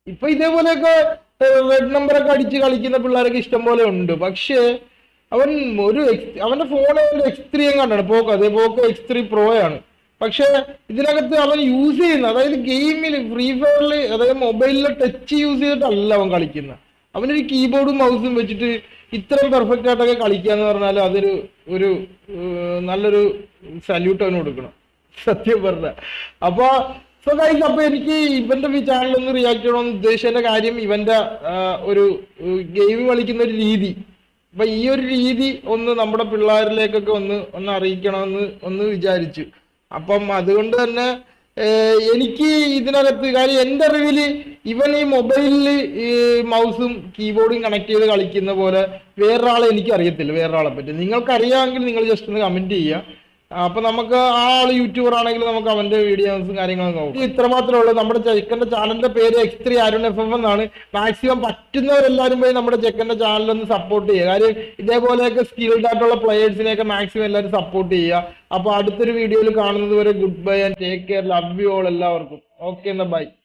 ഇപ്പൊ ഇതേപോലെയൊക്കെ റെഡ് നമ്പറൊക്കെ അടിച്ച് കളിക്കുന്ന പിള്ളേരൊക്കെ ഇഷ്ടം പോലെ ഉണ്ട് പക്ഷേ അവൻ ഒരു X- അവന്റെ ഫോൺ എക്സ് ത്രീ കണ്ടാണ് പോക്കോ അതേ പോക്കോ എക്സ് ത്രീ പ്രോ ആണ് പക്ഷെ ഇതിനകത്ത് അവൻ യൂസ് ചെയ്യുന്ന അതായത് ഗെയിമിൽ ഫ്രീ ഫയറിൽ അതായത് മൊബൈലിൽ ടച്ച് യൂസ് ചെയ്തിട്ടല്ല അവൻ കളിക്കുന്നത് അവനൊരു കീബോർഡും മൗസും വെച്ചിട്ട് ഇത്രയും പെർഫെക്റ്റ് ആയിട്ടൊക്കെ കളിക്കാന്ന് പറഞ്ഞാൽ അതൊരു ഒരു ഏർ, നല്ലൊരു സല്യൂട്ട് അവന് കൊടുക്കണം സത്യം പറഞ്ഞ അപ്പൊ സോ ഗൈസ് അപ്പൊ എനിക്ക് ഇവന്റെ ഈ ചാനൽ ഒന്ന് റിയാക്ട് ചെയ്യണമെന്ന് ഉദ്ദേശിച്ചതിന്റെ കാര്യം ഇവന്റെ ആ, ഒരു ഗെയിം കളിക്കുന്ന ഒരു രീതി അപ്പൊ ഈ ഒരു രീതി ഒന്ന് നമ്മുടെ പിള്ളേരിലേക്കൊക്കെ ഒന്ന് ഒന്ന് അറിയിക്കണമെന്ന് ഒന്ന് വിചാരിച്ചു അപ്പം അതുകൊണ്ട് തന്നെ ഏഹ്, എനിക്ക് ഇതിനകത്ത് കാര്യം എന്റെ അറിവില് ഇവൻ ഈ മൊബൈലിൽ ഈ മൗസും കീബോർഡും കണക്ട് ചെയ്ത് കളിക്കുന്ന പോലെ വേറൊരാളെ എനിക്ക് അറിയത്തില്ല വേറൊരാളെ പറ്റി നിങ്ങൾക്ക് അറിയാമെങ്കിൽ നിങ്ങൾ ജസ്റ്റ് ഒന്ന് കമന്റ് ചെയ്യുക അപ്പൊ നമുക്ക് ആ ആള് യൂട്യൂബർ ആണെങ്കിൽ നമുക്ക് അവന്റെ വീഡിയോസും കാര്യങ്ങളും നോക്കാം ഇത്ര മാത്രമേ ഉള്ളൂ നമ്മുടെ ചെക്കന്റെ ചാനലിന്റെ പേര് X three Arun F F എന്നാണ് മാക്സിമം പറ്റുന്നവരെല്ലാരും പോയി നമ്മുടെ ചെക്കന്റെ ചാനൽ ഒന്ന് സപ്പോർട്ട് ചെയ്യുക കാര്യം ഇതേപോലെയൊക്കെ സ്കിൽഡ് ആയിട്ടുള്ള പ്ലേയേഴ്സിനെയൊക്കെ മാക്സിമം എല്ലാവരും സപ്പോർട്ട് ചെയ്യുക അപ്പൊ അടുത്തൊരു വീഡിയോയിൽ കാണുന്നത് വരെ good bye and take care love you all എല്ലാവർക്കും ഓക്കെ എന്നാ ബൈ